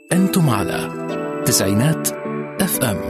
أنتم على تسعينات اف ام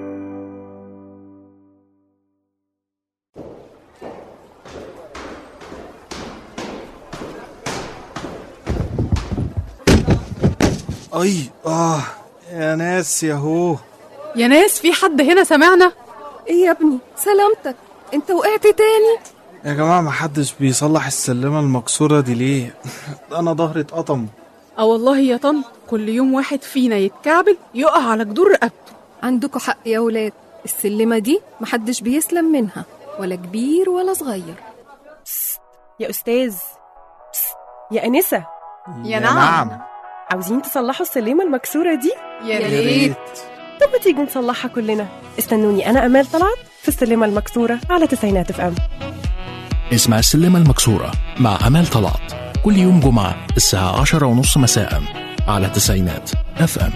اي اه يا ناس يا هو يا ناس في حد هنا سمعنا ايه يا ابني سلامتك انت وقعت تاني يا جماعه ما حدش بيصلح السلمه المكسوره دي ليه انا ظهري اتقطم اه والله يا طن كل يوم واحد فينا يتكعبل يقع على جدور رقبته عندكوا حق يا ولاد السلمة دي محدش بيسلم منها ولا كبير ولا صغير يا أستاذ بس. يا أنسة يا نعم. عاوزين تصلحوا السلمة المكسورة دي؟ يا يا ريت طب ما تيجوا نصلحها كلنا استنوني أنا أمال طلعت في السلمة المكسورة على تسعينات اف ام اسمع السلمة المكسورة مع أمال طلعت كل يوم جمعة الساعة عشرة ونص مساء على تسعينات اف ام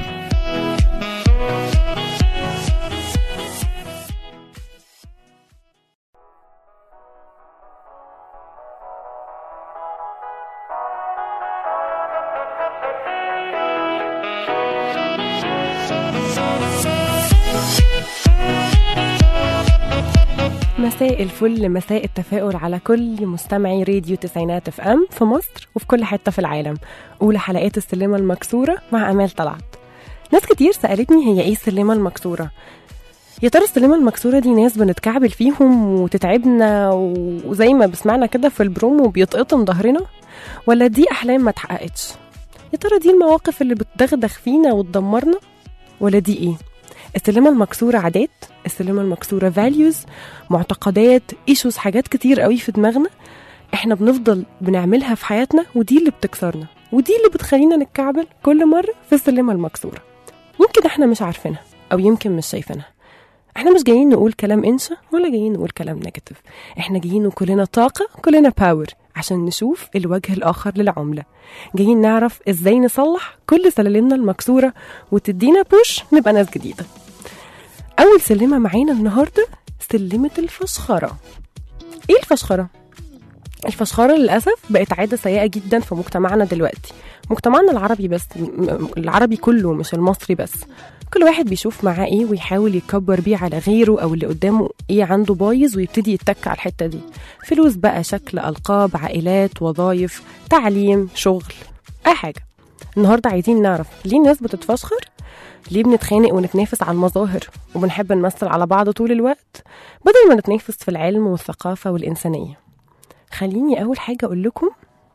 مساء الفل مساء التفاؤل على كل مستمعي راديو تسعينات اف ام في مصر وفي كل حتة في العالم أولى حلقات السلمة المكسورة مع أمال طلعت ناس كتير سألتني هي إيه السلمة المكسورة يا ترى السلمة المكسورة دي ناس بنتكعبل فيهم وتتعبنا وزي ما بسمعنا كده في البرومو بيتقطم ظهرنا ولا دي أحلام ما اتحققتش يا ترى دي المواقف اللي بتدغدغ فينا وتدمرنا ولا دي إيه السلمة المكسورة عادات السلمة المكسورة values معتقدات ايشوز حاجات كتير قوي في دماغنا احنا بنفضل بنعملها في حياتنا ودي اللي بتكسرنا ودي اللي بتخلينا نتكعبل كل مرة في السلمة المكسورة يمكن احنا مش عارفينها او يمكن مش شايفينها احنا مش جايين نقول كلام انشا ولا جايين نقول كلام نيجاتيف احنا جايين كلنا طاقة كلنا باور عشان نشوف الوجه الآخر للعملة جايين نعرف ازاي نصلح كل سلالمنا المكسورة وتدينا بوش نبقى ناس جديدة أول سلمة معانا النهاردة سلمة الفشخرة إيه الفشخرة؟ الفشخرة للأسف بقت عادة سيئة جدا في مجتمعنا دلوقتي مجتمعنا العربي بس م- العربي كله مش المصري بس كل واحد بيشوف معاه ايه ويحاول يكبر بيه على غيره او اللي قدامه ايه عنده بايظ ويبتدي يتك على الحته دي فلوس بقى شكل القاب عائلات وظايف تعليم شغل اي حاجه النهارده عايزين نعرف ليه الناس بتتفشخر ليه بنتخانق ونتنافس على المظاهر وبنحب نمثل على بعض طول الوقت بدل ما نتنافس في العلم والثقافة والإنسانية خليني أول حاجة أقول لكم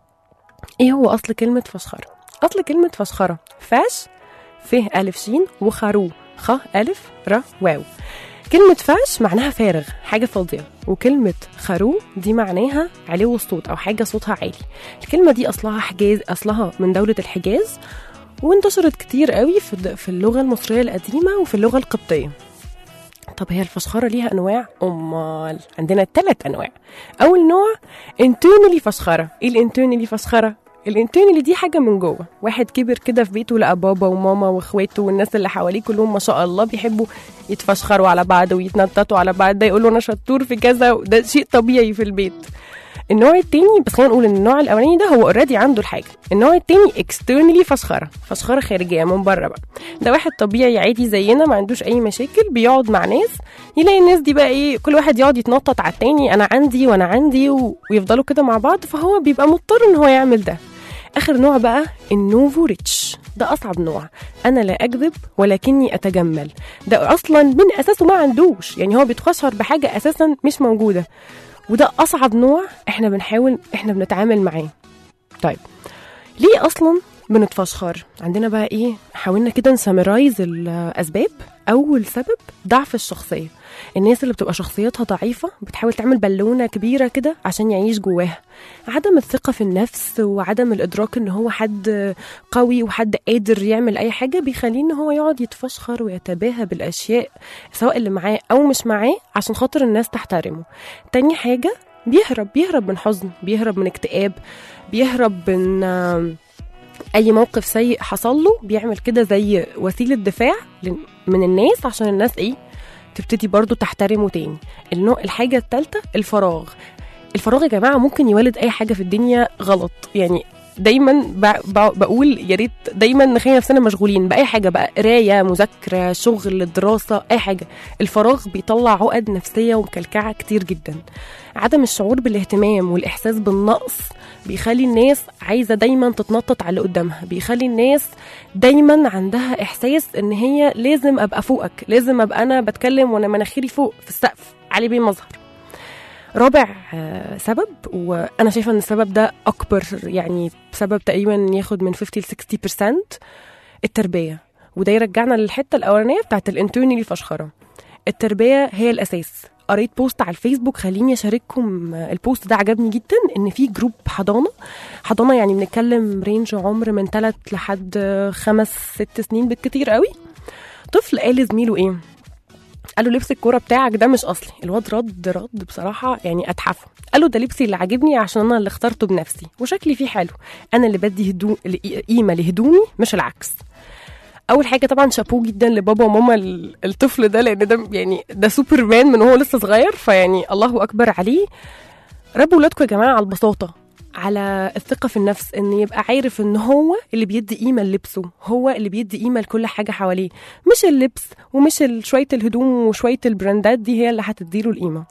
إيه هو أصل كلمة فشخرة أصل كلمة فشخرة فاش ف ألف شين وخرو خ ألف ر واو كلمة فاش معناها فارغ حاجة فاضية وكلمة خرو دي معناها علو الصوت أو حاجة صوتها عالي الكلمة دي أصلها حجاز أصلها من دولة الحجاز وانتشرت كتير قوي في الد- في اللغة المصرية القديمة وفي اللغة القبطية طب هي الفشخرة ليها أنواع؟ أمال عندنا ثلاث أنواع أول نوع انتونلي فشخرة إيه الانتونلي فشخرة؟ الانتونلي دي حاجة من جوه واحد كبر كده في بيته لقى بابا وماما واخواته والناس اللي حواليه كلهم ما شاء الله بيحبوا يتفشخروا على بعض ويتنططوا على بعض ده يقول له انا شطور في كذا ده شيء طبيعي في البيت النوع التاني بس خلينا نقول ان النوع الاولاني ده هو اوريدي عنده الحاجه النوع التاني اكسترنالي فشخره فشخره خارجيه من بره بقى ده واحد طبيعي عادي زينا ما عندوش اي مشاكل بيقعد مع ناس يلاقي الناس دي بقى ايه كل واحد يقعد يتنطط على التاني انا عندي وانا عندي و... ويفضلوا كده مع بعض فهو بيبقى مضطر ان هو يعمل ده اخر نوع بقى النوفو ريتش ده اصعب نوع انا لا اكذب ولكني اتجمل ده اصلا من اساسه ما عندوش يعني هو بيتخشر بحاجه اساسا مش موجوده وده اصعب نوع احنا بنحاول احنا بنتعامل معاه طيب ليه اصلا بنتفشخر عندنا بقى ايه حاولنا كده نسمرايز الاسباب اول سبب ضعف الشخصيه الناس اللي بتبقى شخصيتها ضعيفه بتحاول تعمل بالونه كبيره كده عشان يعيش جواها عدم الثقه في النفس وعدم الادراك ان هو حد قوي وحد قادر يعمل اي حاجه بيخليه ان هو يقعد يتفشخر ويتباهى بالاشياء سواء اللي معاه او مش معاه عشان خاطر الناس تحترمه تاني حاجه بيهرب بيهرب من حزن بيهرب من اكتئاب بيهرب من آم، اي موقف سيء حصل له بيعمل كده زي وسيله دفاع لن- من الناس عشان الناس ايه تبتدي برضو تحترمه تاني النوع الحاجه الثالثه الفراغ الفراغ يا جماعه ممكن يولد اي حاجه في الدنيا غلط يعني دايما ب... ب... بقول يا ريت دايما نخلي نفسنا مشغولين باي حاجه بقى قرايه مذاكره شغل دراسه اي حاجه الفراغ بيطلع عقد نفسيه ومكلكعه كتير جدا عدم الشعور بالاهتمام والاحساس بالنقص بيخلي الناس عايزه دايما تتنطط على اللي قدامها بيخلي الناس دايما عندها احساس ان هي لازم ابقى فوقك لازم ابقى انا بتكلم وانا مناخيري فوق في السقف علي بيه مظهر رابع آه، سبب وانا شايفه ان السبب ده اكبر يعني سبب تقريبا ياخد من 50 ل 60% التربيه وده يرجعنا للحته الاولانيه بتاعت الانترنالي فشخره التربيه هي الاساس قريت بوست على الفيسبوك خليني اشارككم آه، البوست ده عجبني جدا ان في جروب حضانه حضانه يعني بنتكلم رينج عمر من 3 لحد آه، خمس ست سنين بالكتير قوي طفل قال لزميله ايه قال له لبس الكوره بتاعك ده مش اصلي الواد رد رد بصراحه يعني اتحفه قال له ده لبسي اللي عاجبني عشان انا اللي اخترته بنفسي وشكلي فيه حلو انا اللي بدي هدوء قيمه لهدومي مش العكس اول حاجه طبعا شابوه جدا لبابا وماما ال- الطفل ده لان ده يعني ده سوبرمان من وهو لسه صغير فيعني الله اكبر عليه ربوا ولادكم يا جماعه على البساطه على الثقة في النفس ان يبقى عارف ان هو اللي بيدي قيمة للبسه هو اللي بيدي قيمة لكل حاجة حواليه مش اللبس ومش ال- شوية الهدوم وشوية البراندات دي هي اللي هتديله القيمة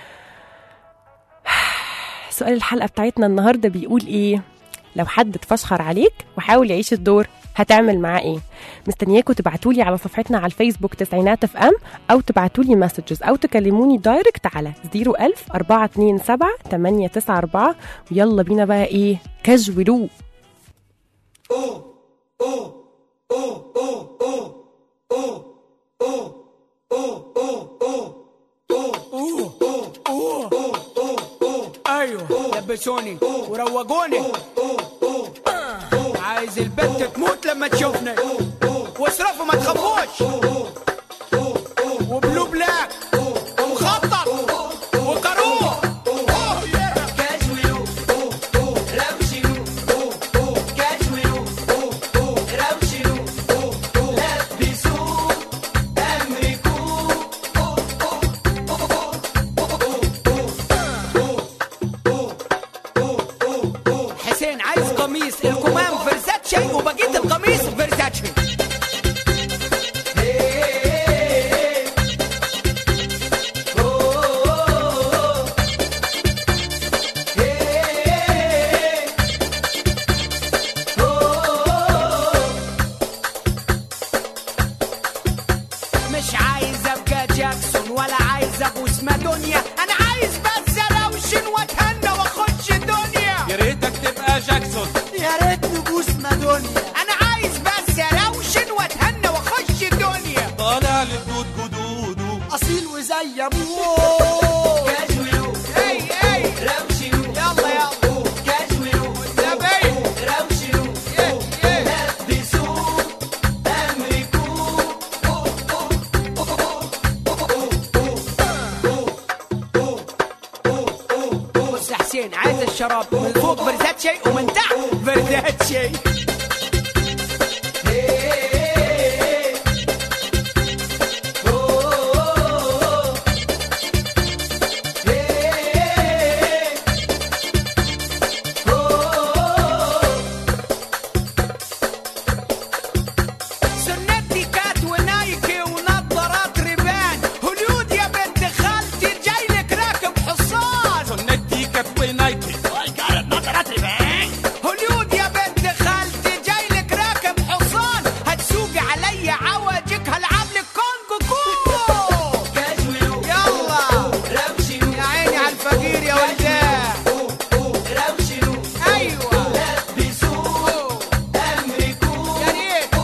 سؤال الحلقة بتاعتنا النهاردة بيقول ايه لو حد اتفشخر عليك وحاول يعيش الدور هتعمل معاه ايه مستنياكم تبعتولي على صفحتنا على الفيسبوك تسعينات اف ام او تبعتولي مسجز او تكلموني دايركت على 01000 427 894 ويلا بينا بقى ايه كاجولو ايوه لبسوني وروقوني عايز البنت تموت لما تشوفني واصرفوا ما تخافوش وبلو بلاك ومخطط وقاروه حسين عايز قميص الكمام فرزاتشي وبقيت القميص فرزاتشي مش عايز ابقى جاكسون ولا عايز ابوس مادونيا انا عايز بس اروشن واتهنى واخش الدنيا يا ريتك تبقى جاكسون يا ريت نبوس مادونيا انا عايز بس اروشن واتهنى واخش الدنيا طالع للدود جدوده اصيل وزي ابوه كاجولو اي اي روشيو يلا يلا كاجولو والنبي روشيو لبسوا امريكو بص يا حسين عايز الشراب من فوق فرزاتشي ومن تحت فرزاتشي سنتي كات ونايكي ونظارات ريبان هوليود يا بنت خالتي جاي لك راكب حصان سنتي كات ونايكي هوليود يا بنت خالتي جاي لك راكب حصان هتسوقي علي عوجك هلعب لك كونغو كو يلا يا عيني على الفقير يا ولدان ايوه يا ريت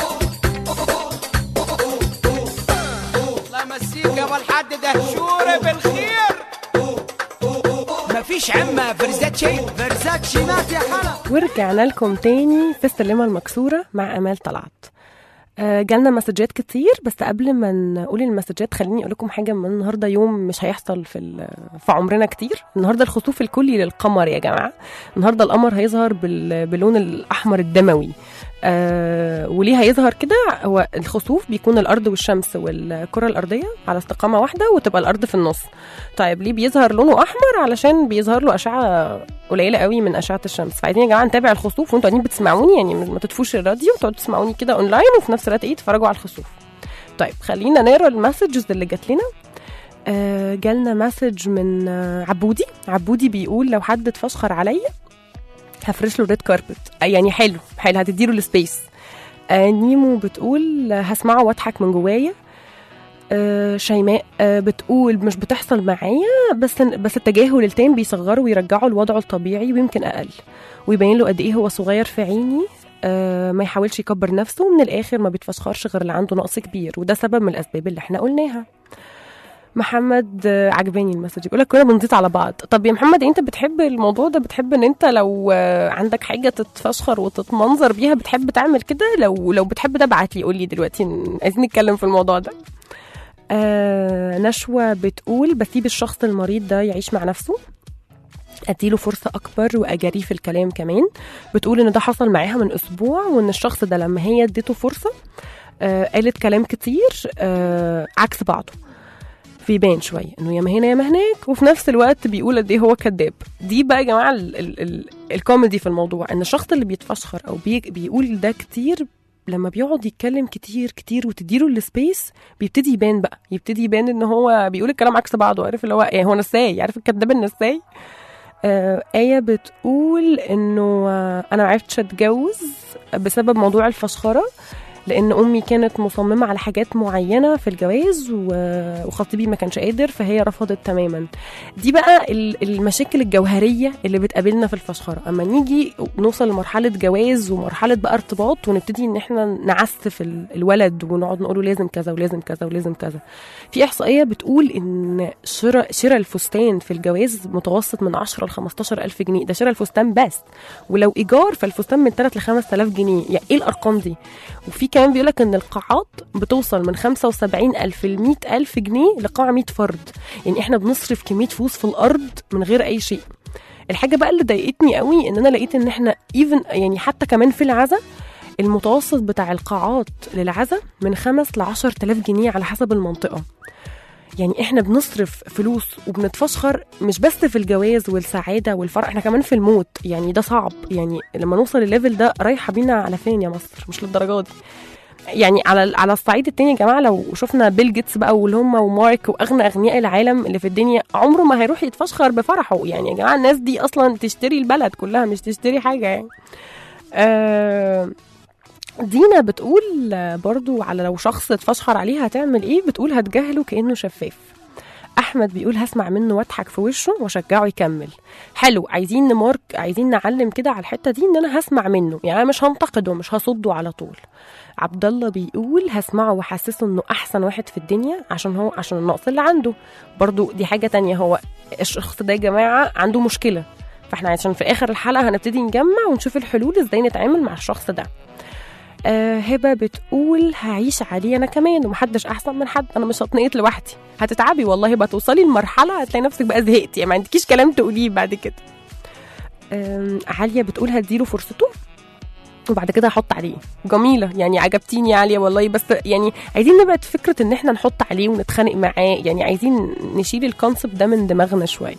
الله يمسيك يا ابو الحاج دهشوري بالخير مفيش عمه فرزاتشي فرزاتشي مات يا حلا ورجعنا لكم تاني في السلمة المكسورة مع أمال طلعت آه، جالنا مسجات كتير بس قبل ما نقول المسجات خليني اقول لكم حاجه من النهارده يوم مش هيحصل في ال- في عمرنا كتير النهارده الخسوف الكلي للقمر يا جماعه النهارده القمر هيظهر بال- باللون الاحمر الدموي آه وليه هيظهر كده هو الخسوف بيكون الارض والشمس والكره الارضيه على استقامه واحده وتبقى الارض في النص طيب ليه بيظهر لونه احمر علشان بيظهر له اشعه قليله قوي من اشعه الشمس فعايزين يا جماعه نتابع الخسوف وانتوا قاعدين بتسمعوني يعني ما تطفوش الراديو تقعدوا تسمعوني كده اونلاين وفي نفس الوقت ايه تتفرجوا على الخسوف طيب خلينا نقرا المسجز اللي جات لنا آه جالنا مسج من آه عبودي عبودي بيقول لو حد اتفشخر عليا هفرش له ريد كاربت يعني حلو حلو هتديله السبيس آه نيمو بتقول آه، هسمعه واضحك من جوايا آه شيماء آه بتقول مش بتحصل معايا بس بس التجاهل التام بيصغره ويرجعه لوضعه الطبيعي ويمكن اقل ويبين له قد ايه هو صغير في عيني آه ما يحاولش يكبر نفسه من الاخر ما بيتفشخرش غير اللي عنده نقص كبير وده سبب من الاسباب اللي احنا قلناها محمد آه، عجباني المسج بيقول لك كلنا بنزيط على بعض طب يا محمد انت بتحب الموضوع ده بتحب ان انت لو آه، عندك حاجه تتفشخر وتتمنظر بيها بتحب تعمل كده لو لو بتحب ده ابعت لي قول لي دلوقتي ن- عايزين نتكلم في الموضوع ده آه نشوى بتقول بسيب الشخص المريض ده يعيش مع نفسه اديله فرصه اكبر واجاريه في الكلام كمان بتقول ان ده حصل معاها من اسبوع وان الشخص ده لما هي اديته فرصه آه قالت كلام كتير آه عكس بعضه بيبان شويه انه ياما هنا ياما هناك وفي نفس الوقت بيقول قد ايه هو كذاب دي بقى يا جماعه ال ال ال الكوميدي في الموضوع ان الشخص اللي بيتفشخر او بي بيقول ده كتير لما بيقعد يتكلم كتير كتير وتديله السبيس بيبتدي يبان بقى يبتدي يبان ان هو بيقول الكلام عكس بعضه عارف اللي هو ايه هو نساي عارف الكذاب النساي آه آية بتقول إنه آه أنا معرفتش أتجوز بسبب موضوع الفشخرة لأن أمي كانت مصممة على حاجات معينة في الجواز و- وخطيبي ما كانش قادر فهي رفضت تماما دي بقى ال- المشاكل الجوهرية اللي بتقابلنا في الفشخرة أما نيجي نوصل لمرحلة جواز ومرحلة بقى ارتباط ونبتدي إن إحنا نعسف ال- الولد ونقعد نقوله لازم كذا ولازم كذا ولازم كذا في إحصائية بتقول إن شراء شراء الفستان في الجواز متوسط من 10 ل 15 ألف جنيه ده شراء الفستان بس ولو إيجار فالفستان من 3 ل 5000 جنيه يعني إيه الأرقام دي وفي كمان بيقولك إن القاعات بتوصل من 75 ألف ل 100 ألف جنيه لقاعة 100 فرد يعني إحنا بنصرف كمية فلوس في الأرض من غير أي شيء الحاجة بقى اللي ضايقتني قوي إن أنا لقيت إن إحنا إيفن يعني حتى كمان في العزا المتوسط بتاع القاعات للعزا من 5 ل 10000 جنيه على حسب المنطقة يعني احنا بنصرف فلوس وبنتفشخر مش بس في الجواز والسعاده والفرح احنا كمان في الموت يعني ده صعب يعني لما نوصل الليفل ده رايحه بينا على فين يا مصر مش للدرجه دي يعني على على الصعيد التاني يا جماعه لو شفنا بيل جيتس بقى واللي هم ومارك واغنى اغنياء العالم اللي في الدنيا عمره ما هيروح يتفشخر بفرحه يعني يا جماعه الناس دي اصلا تشتري البلد كلها مش تشتري حاجه يعني آه دينا بتقول برضو على لو شخص اتفشخر عليه هتعمل ايه بتقول هتجاهله كانه شفاف احمد بيقول هسمع منه واضحك في وشه واشجعه يكمل حلو عايزين نمارك عايزين نعلم كده على الحته دي ان انا هسمع منه يعني أنا مش هنتقده مش هصده على طول عبد الله بيقول هسمعه واحسسه انه احسن واحد في الدنيا عشان هو عشان النقص اللي عنده برضو دي حاجه تانية هو الشخص ده يا جماعه عنده مشكله فاحنا عشان في اخر الحلقه هنبتدي نجمع ونشوف الحلول ازاي نتعامل مع الشخص ده آه هبه بتقول هعيش عليه انا كمان ومحدش احسن من حد انا مش هتنقط لوحدي هتتعبي والله بقى توصلي لمرحله هتلاقي نفسك بقى زهقتي يعني ما عندكيش كلام تقوليه بعد كده آم، عاليه بتقول هديله فرصته وبعد كده هحط عليه جميله يعني عجبتيني يا عاليه والله بس يعني عايزين نبعد فكره ان احنا نحط عليه ونتخانق معاه يعني عايزين نشيل الكونسبت ده من دماغنا شويه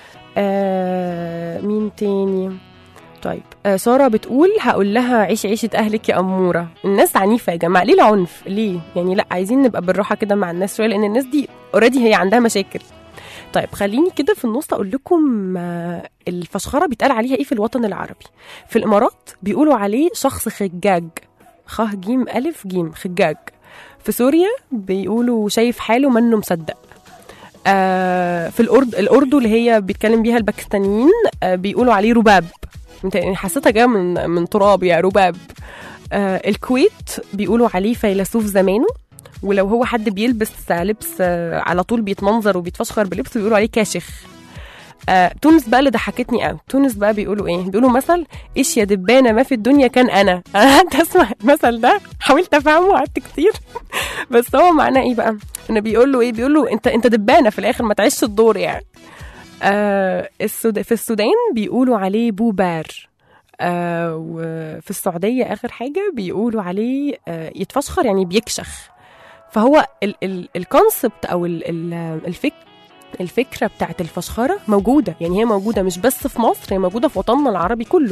آه مين تاني طيب آه ساره بتقول هقول لها عيشي عيشه اهلك يا اموره الناس عنيفه يا جماعه ليه العنف ليه يعني لا عايزين نبقى بالراحه كده مع الناس شويه لان الناس دي اوريدي هي عندها مشاكل طيب خليني كده في النص اقول لكم آه، الفشخره بيتقال عليها ايه في الوطن العربي في الامارات بيقولوا عليه شخص خجاج خ جيم الف جيم خجاج في سوريا بيقولوا شايف حاله منه مصدق آه في الأرض الأردو اللي هي بيتكلم بيها الباكستانيين آه بيقولوا عليه رباب انت- يعني حسيتها جايه من من تراب يا رباب آه الكويت بيقولوا عليه فيلسوف زمانه ولو هو حد بيلبس لبس آه على طول بيتمنظر وبيتفشخر بلبسه بيقولوا عليه كاشخ آه، تونس بقى اللي ضحكتني قوي تونس بقى بيقولوا ايه بيقولوا مثل ايش يا دبانه ما في الدنيا كان انا انا قعدت اسمع المثل ده حاولت افهمه قعدت كتير بس هو معناه ايه بقى انه بيقول له ايه بيقول له انت انت دبانه في الاخر ما تعيش الدور يعني آه السود... في السودان بيقولوا عليه بوبار آه وفي السعوديه اخر حاجه بيقولوا عليه آه يتفشخر يعني بيكشخ فهو ال- ال- الكونسبت او ال- ال- الفك الفكره بتاعت الفشخره موجوده يعني هي موجوده مش بس في مصر هي موجوده في وطننا العربي كله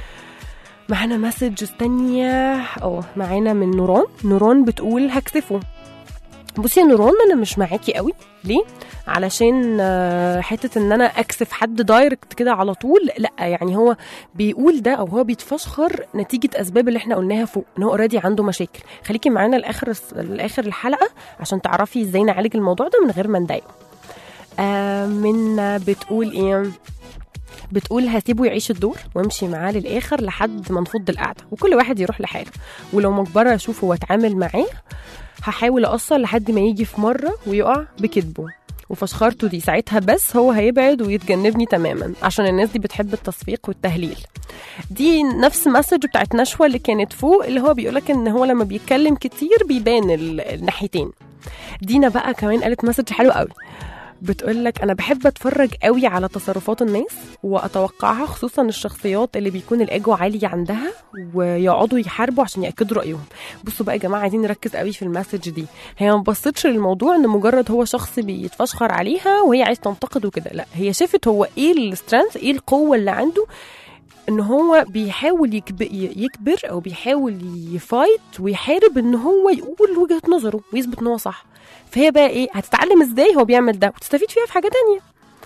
معانا مسج تانية اه معانا من نوران نوران بتقول هكسفه بصي يا نوران انا مش معاكي قوي ليه علشان آه، حته ان انا اكسف حد دايركت كده على طول لا يعني هو بيقول ده او هو بيتفشخر نتيجه اسباب اللي احنا قلناها فوق ان هو اوريدي عنده مشاكل خليكي معانا لاخر لاخر الحلقه عشان تعرفي ازاي نعالج الموضوع ده من غير ما نضايقه آه من آه، بتقول ايه بتقول هسيبه يعيش الدور وامشي معاه للاخر لحد ما نفض القعده وكل واحد يروح لحاله ولو مجبره اشوفه واتعامل معاه هحاول اقصر لحد ما يجي في مره ويقع بكذبه وفشخرته دي ساعتها بس هو هيبعد ويتجنبني تماما عشان الناس دي بتحب التصفيق والتهليل دي نفس مسج بتاعت نشوى اللي كانت فوق اللي هو بيقولك ان هو لما بيتكلم كتير بيبان ال- الناحيتين دينا بقى كمان قالت مسج حلو قوي بتقول لك انا بحب اتفرج قوي على تصرفات الناس واتوقعها خصوصا الشخصيات اللي بيكون الايجو عالي عندها ويقعدوا يحاربوا عشان ياكدوا رايهم بصوا بقى يا جماعه عايزين نركز قوي في المسج دي هي ما بصتش للموضوع ان مجرد هو شخص بيتفشخر عليها وهي عايز تنتقد وكده لا هي شافت هو ايه السترينث ايه القوه اللي عنده ان هو بيحاول يكبر, يكبر او بيحاول يفايت ويحارب ان هو يقول وجهه نظره ويثبت ان هو صح فهي بقى ايه هتتعلم ازاي هو بيعمل ده وتستفيد فيها في حاجه تانية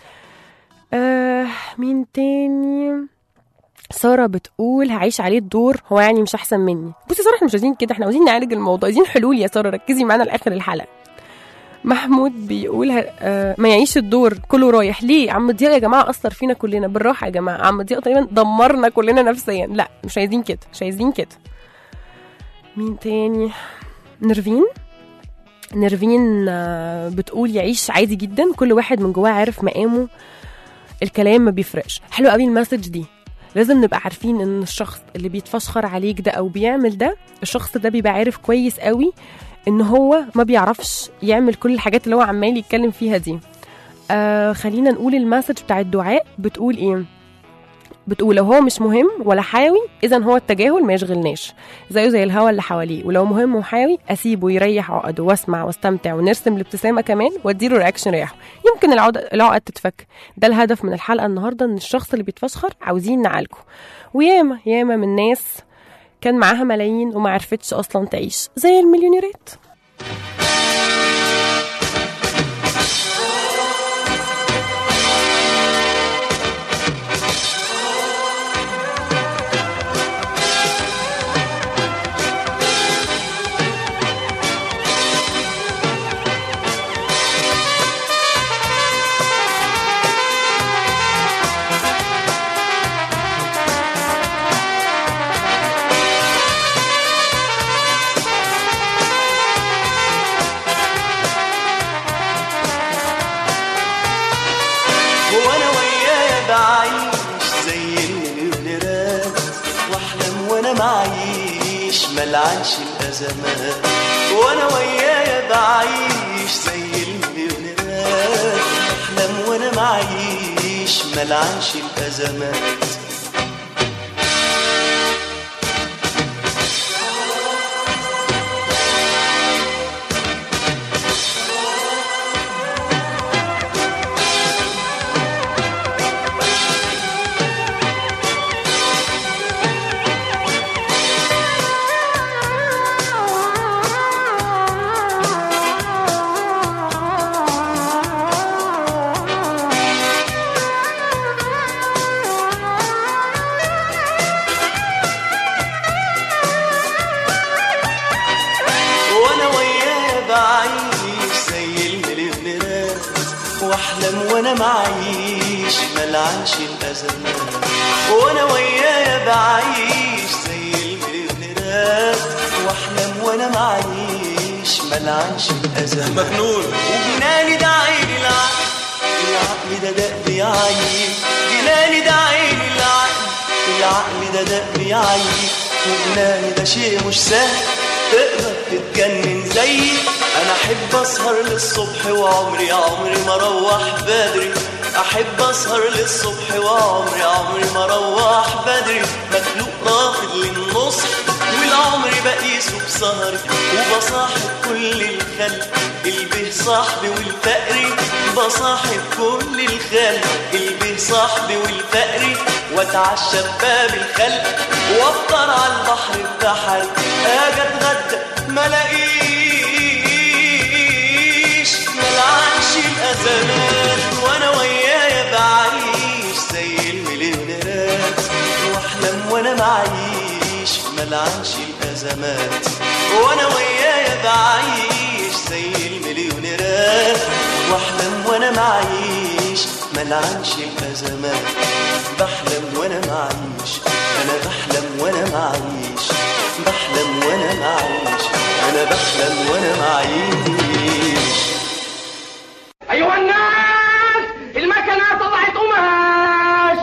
آه مين تاني ساره بتقول هعيش عليه الدور هو يعني مش احسن مني بصي ساره احنا مش عايزين كده احنا عايزين نعالج الموضوع عايزين حلول يا ساره ركزي معانا لاخر الحلقه محمود بيقول ه- آه ما يعيش الدور كله رايح ليه عم ضياء يا جماعه اثر فينا كلنا بالراحه يا جماعه عم ضياء تقريبا دمرنا كلنا نفسيا لا مش عايزين كده مش عايزين كده مين تاني نرفين نرفين آه، بتقول يعيش عادي جدا كل واحد من جواه عارف مقامه الكلام ما بيفرقش حلو قوي المسج دي لازم نبقى عارفين ان الشخص اللي بيتفشخر عليك ده او بيعمل ده الشخص ده بيبقى عارف كويس قوي ان هو ما بيعرفش يعمل كل الحاجات اللي هو عمال يتكلم فيها دي آه خلينا نقول المسج بتاع الدعاء بتقول ايه بتقول لو هو مش مهم ولا حيوي اذا هو التجاهل ما يشغلناش زيه زي الهوا اللي حواليه ولو مهم وحيوي اسيبه يريح عقده واسمع واستمتع ونرسم الابتسامه كمان واديله رياكشن ريحه يمكن العقد العقد تتفك ده الهدف من الحلقه النهارده ان الشخص اللي بيتفشخر عاوزين نعالجه وياما ياما من ناس كان معاها ملايين وما عرفتش اصلا تعيش زي المليونيرات وانا وياه بعيش زي المليونيرات واحلم وانا معيش ملعنش الازمات وانا وياه بعيش زي المليونيرات واحلم وانا معيش ملعنش الازمات وانا وياه بعيش زي المليونيرات واحلم وانا معيش ملعنش الازمات وانا وياه بعيش زي المليونيرات واحلم وانا معيش ملعنش الازمات مجنون وجناني ده عيني العقل العقل ده دق يا عيني جناني ده عيني العقل العقل ده دق يا عيني وجناني ده شيء مش سهل تقدر تتجنن زيي انا احب اسهر للصبح وعمري عمري ما اروح بدري احب اسهر للصبح وعمري عمري ما اروح بدري مخلوق رافض للنصح والعمر بقيسه بسهري وبصاحب كل الخلق البه صاحبي والفقري بصاحب كل الخلق البه صاحبي والفقري واتعشى بباب الخلق وافطر على البحر بحري اجي اتغدى ما الاقيش ملعنش الازمات وانا ويايا بعيش زي المليونيرات واحلم وانا معيش ملعنش الازمات وانا ويايا بعيش زي المليونيرات واحلم وانا معيش ملعنش الازمات بحلم وانا معيش انا بحلم وانا معيش بحلم وانا معيش انا بحلم وانا معيش ايها الناس المكنه طلعت قماش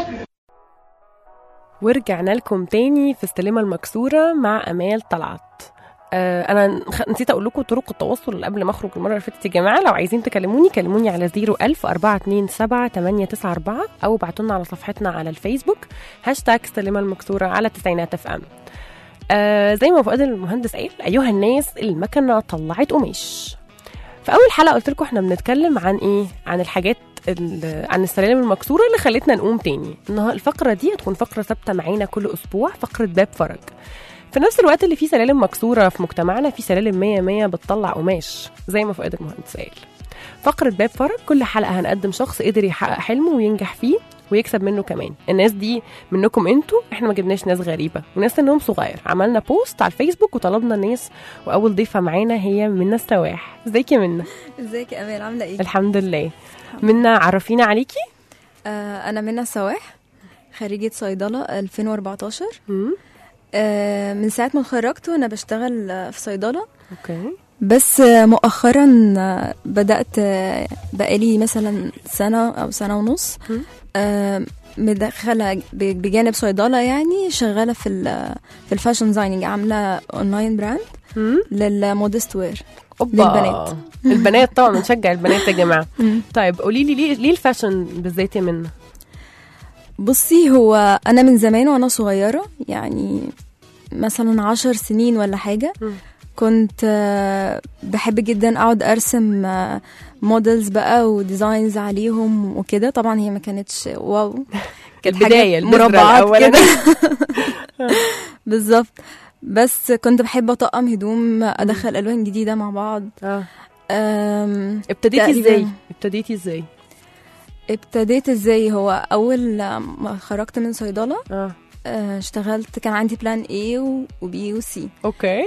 ورجعنا لكم تاني في السلمة المكسورة مع أمال طلعت آه انا خ- نسيت اقول لكم طرق التواصل اللي قبل ما اخرج المره اللي فاتت يا جماعه لو عايزين تكلموني كلموني على 01000 427 894 او ابعتوا لنا على صفحتنا على الفيسبوك هاشتاج السلمة المكسورة على تسعينات اف ام آه زي ما فؤاد المهندس قال ايها الناس المكنه طلعت قماش في اول حلقه قلت لكم احنا بنتكلم عن ايه عن الحاجات ال- عن السلالم المكسوره اللي خلتنا نقوم تاني النهار الفقره دي هتكون فقره ثابته معانا كل اسبوع فقره باب فرج في نفس الوقت اللي فيه سلالم مكسوره في مجتمعنا في سلالم 100 100 بتطلع قماش زي ما فؤاد المهندس قال فقره باب فرج كل حلقه هنقدم شخص قدر يحقق حلمه وينجح فيه ويكسب منه كمان الناس دي منكم انتوا احنا ما جبناش ناس غريبه وناس سنهم صغير عملنا بوست على الفيسبوك وطلبنا الناس واول ضيفه معانا هي منى السواح ازيك يا منى ازيك يا امال عامله ايه الحمد لله منى عرفينا عليكي آه انا منى السواح خريجه صيدله 2014 مم. آه من ساعه ما اتخرجت وانا بشتغل آه، في صيدله اوكي بس آه، مؤخرا آه، بدات آه، بقالي مثلا سنه او سنه ونص مم. آه، مدخله ب- بجانب صيدله يعني شغاله في ال- في الفاشن ديزايننج عامله اونلاين براند مم. للمودست وير اوبا للبنات. البنات طبعا بنشجع البنات يا جماعه مم. طيب قولي لي ليه ليه الفاشن بالذات يا منى بصي هو انا من زمان وانا صغيره يعني مثلا عشر سنين ولا حاجه مم. كنت آه، بحب جدا اقعد ارسم موديلز بقى وديزاينز عليهم وكده طبعا هي ما كانتش واو كانت البداية، حاجات البذرة مربعات الأولانية. كده بالظبط بس كنت بحب اطقم هدوم ادخل الوان جديده مع بعض اه أم، ابتديتي تقريباً. ازاي ابتديتي ازاي ابتديت ازاي هو اول ما خرجت من صيدله اه آه، اشتغلت كان عندي بلان A و- وبي وسي اوكي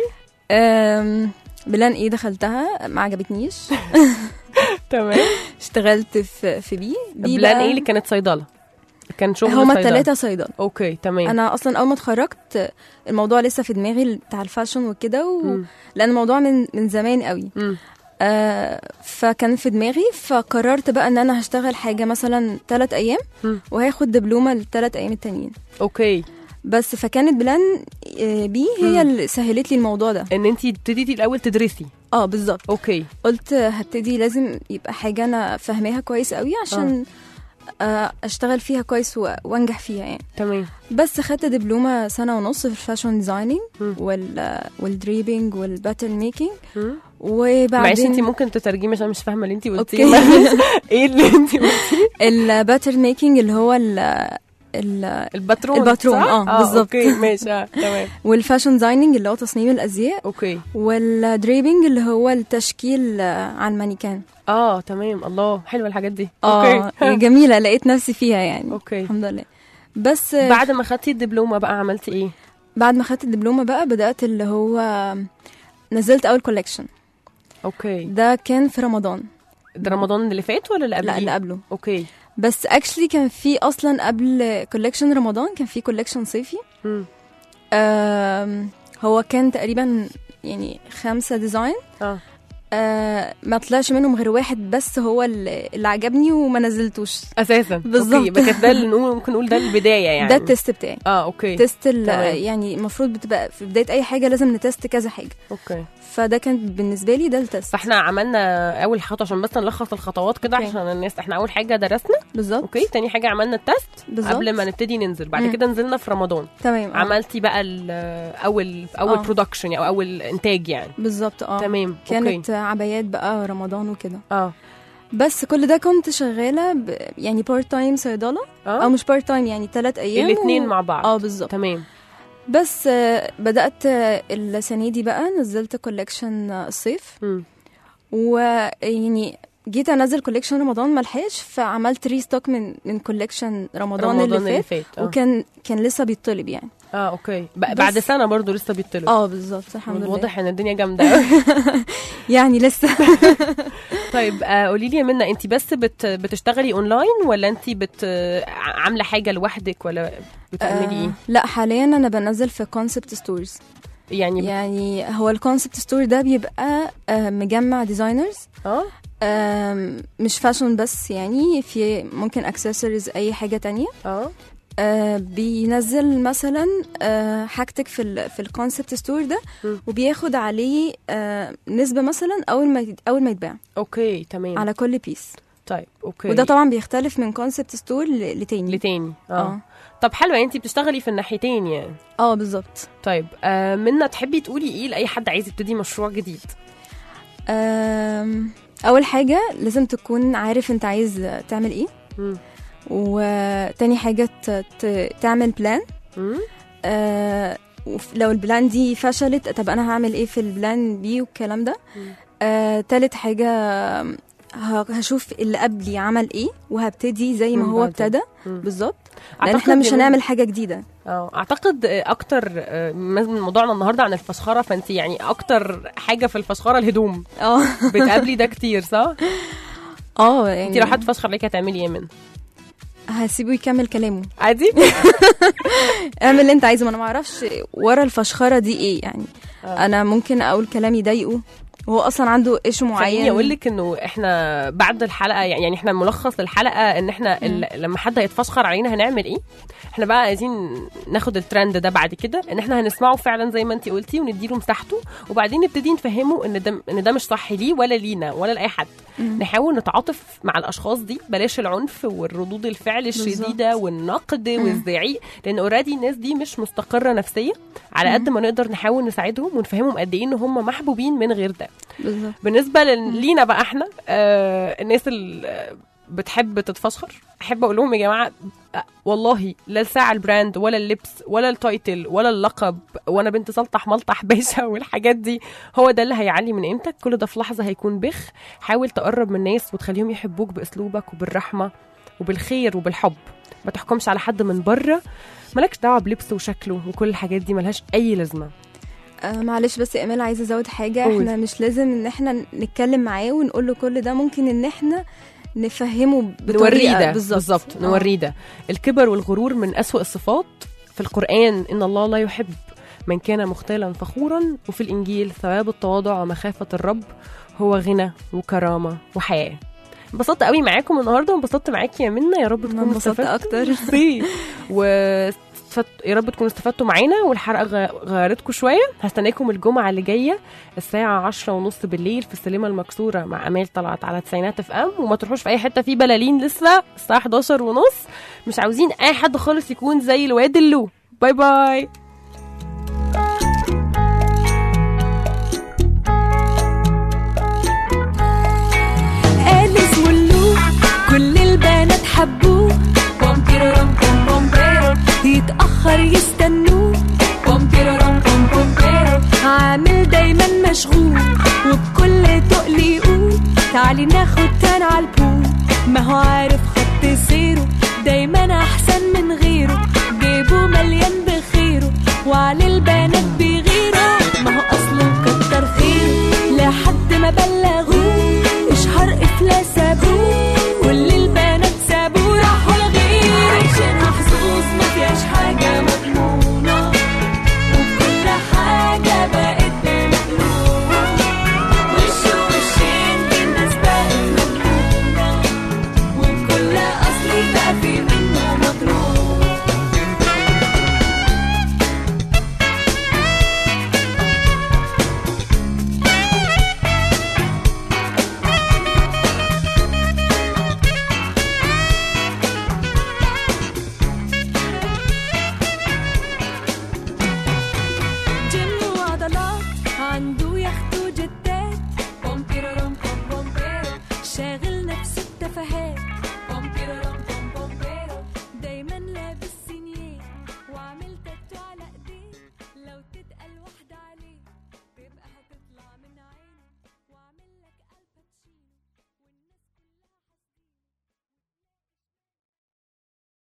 بلان A دخلتها ما عجبتنيش تمام اشتغلت في في بي بي بلان بقى ايه اللي كانت صيدله كان شغل هما صيدلة. الثلاثة صيدلة اوكي تمام انا اصلا اول ما اتخرجت الموضوع لسه في دماغي بتاع الفاشن وكده و... مم. لان الموضوع من من زمان قوي مم. آه فكان في دماغي فقررت بقى ان انا هشتغل حاجه مثلا ثلاث ايام مم. وهاخد دبلومه الثلاث ايام التانيين اوكي بس فكانت بلان آه، بي هي اللي سهلت لي الموضوع ده ان انت ابتديتي الاول تدرسي اه بالظبط اوكي قلت هبتدي لازم يبقى حاجه انا فاهماها كويس قوي عشان آه. اشتغل فيها كويس و- وانجح فيها يعني تمام بس خدت دبلومه سنه ونص في الفاشن ديزايننج مم. وال والدريبنج والباترن ميكينج مم. وبعدين معلش انت ممكن تترجمي عشان مش فاهمه اللي انت قلتيه أوكي. معلش. ايه اللي انت قلتيه الباترن ميكينج اللي هو ال ال الباترون الباترون، صح؟ اه، بالظبط. اوكي ماشي اه تمام والفاشن ديزايننج اللي هو تصميم الازياء اوكي والدريبنج اللي هو التشكيل آه، على المانيكان اه تمام الله حلوه الحاجات دي اه اوكي جميله لقيت نفسي فيها يعني اوكي الحمد لله بس آه، بعد ما خدتي الدبلومه بقى عملتي ايه بعد ما خدت الدبلومه بقى بدات اللي هو نزلت اول كولكشن اوكي ده كان في رمضان ده رمضان اللي فات ولا اللي قبل لا اللي قبله اوكي بس اكشلي كان في اصلا قبل كولكشن رمضان كان في كولكشن صيفي مم. آم، هو كان تقريبا يعني خمسة ديزاين اه آه ما طلعش منهم غير واحد بس هو اللي اللي عجبني وما نزلتوش اساسا بالظبط. أوكي، يبقى كانت ده اللي نقول ممكن نقول ده البدايه يعني ده التست بتاعي اه اوكي تيست ال- تمام. يعني المفروض بتبقى في بدايه اي حاجه لازم نتست كذا حاجه اوكي فده كان بالنسبه لي ده التست فاحنا عملنا اول خطوه عشان بس نلخص الخطوات كده أوكي. عشان الناس احنا اول حاجه درسنا بالظبط اوكي تاني حاجه عملنا التست بالظبط. قبل ما نبتدي ننزل بعد مم. كده نزلنا في رمضان تمام آه. عملتي بقى ال- اول اول آه. برودكشن او اول انتاج يعني بالظبط اه تمام كانت اوكي عبايات بقى رمضان وكده اه بس كل ده كنت شغاله ب... يعني بارت تايم صيدله او اه مش بارت تايم يعني ثلاث ايام الاثنين مع بعض اه بالظبط تمام بس آه، بدات آه، السنه دي بقى نزلت كولكشن الصيف مم. ويعني جيت انزل كولكشن رمضان ملحقش فعملت ريستوك من من كولكشن رمضان, رمضان اللي فات آه. وكان كان لسه بيطلب يعني اه اوكي ب- بس- بعد سنه برضو لسه بيطلب اه بالظبط الحمد لله واضح ان الدنيا جامده قوي يعني لسه طيب آه قولي لي يا منى انت بس بت بتشتغلي اونلاين ولا انت بت آه، عامله حاجه لوحدك ولا بتعملي آه ايه لا حاليا انا بنزل في كونسبت ستورز يعني يعني هو الكونسبت ستور ده بيبقى آه مجمع ديزاينرز اه آم، مش فاشن بس يعني في ممكن اكسسوارز اي حاجه تانية اه آه بينزل مثلا آه حاجتك في ال في الكونسبت ستور ده مم. وبياخد عليه آه نسبه مثلا اول ما يت- اول ما يتباع اوكي تمام على كل بيس طيب اوكي وده طبعا بيختلف من كونسبت ستور لتاني لتاني اه, اه طب حلوه انت بتشتغلي في الناحيتين يعني اه بالظبط طيب آه منى تحبي تقولي ايه لاي حد عايز يبتدي مشروع جديد آم، اول حاجه لازم تكون عارف انت عايز تعمل ايه مم. وتاني حاجه ت- ت- تعمل بلان مم. آه وف- لو البلان دي فشلت طب انا هعمل ايه في البلان بي والكلام ده مم. آه تالت حاجه ه- هشوف اللي قبلي عمل ايه وهبتدي زي ما من هو بعده. ابتدى مم. بالظبط لان أعتقد احنا مش يا هنعمل حاجه جديده اه اعتقد آه، اكتر آه، من موضوعنا النهارده عن الفسخره فانت يعني اكتر حاجه في الفسخره الهدوم اه بتقابلي ده كتير صح؟ اه انت يعني لو حد فسخر عليك هتعملي ايه من هسيبه يكمل كلامه عادي؟ اعمل اللي انت عايزه ما انا ما اعرفش ورا الفشخره دي ايه يعني آه. انا ممكن اقول كلام يضايقه وهو اصلا عنده ايشو معين خليني اقول لك انه احنا بعد الحلقه يعني يعني احنا ملخص الحلقه ان احنا ال- لما حد هيتفسخر علينا هنعمل ايه احنا بقى عايزين ناخد الترند ده بعد كده ان احنا هنسمعه فعلا زي ما انت قلتي ونديله مساحته وبعدين نبتدي نفهمه ان ده ان ده مش صح ليه ولا لينا ولا لاي حد نحاول نتعاطف مع الاشخاص دي بلاش العنف والردود الفعل الشديده والنقد والزعيق لان اوريدي الناس دي مش مستقره نفسيا على قد ما نقدر نحاول نساعدهم ونفهمهم قد ايه ان هم محبوبين من غير ده بالظبط بالنسبه لل- لينا بقى احنا آه الناس اللي بتحب تتفسخر احب اقول لهم يا جماعه آه، والله لا الساعه البراند ولا اللبس ولا التايتل ولا اللقب وانا بنت سلطح ملطح باشا والحاجات دي هو ده اللي هيعلي من قيمتك كل ده في لحظه هيكون بخ حاول تقرب من الناس وتخليهم يحبوك باسلوبك وبالرحمه وبالخير وبالحب ما تحكمش على حد من بره مالكش دعوه بلبسه وشكله وكل الحاجات دي ملهاش اي لازمه آه معلش بس يا امال عايزه ازود حاجه قول. احنا مش لازم ان احنا نتكلم معاه ونقول له كل ده ممكن ان احنا نفهمه نوريه بطريقه ده بالظبط بالظبط آه. نوريه ده الكبر والغرور من أسوأ الصفات في القرآن إن الله لا يحب من كان مختالا فخورا وفي الإنجيل ثواب التواضع ومخافة الرب هو غنى وكرامة وحياة انبسطت قوي معاكم النهارده وانبسطت معاكي يا منى يا رب أنا تكونوا انبسطت استفدتوا أكتر. ميرسي. و استفدت- يا رب تكونوا استفدتوا معانا والحلقه غ- غيرتكم شويه هستناكم الجمعه اللي جايه الساعه عشرة ونص بالليل في السينما المكسوره مع امال طلعت على تسعينات اف ام وما تروحوش في اي حته في بلالين لسه الساعه 11 ونص مش عاوزين اي حد خالص يكون زي الواد اللو باي باي قال اسمه اللو كل البنات حبوه بوم تيرورم بوم بوم بيرو يتأخر يستنوه بوم تيرورم بوم بوم بيرو عامل دايما مشغول وبكل تقل يقول تعالي ناخد تان على البول ما هو عارف خط سيره دايما احسن من غيره جيبه مليان بخيره وعلى البنات بي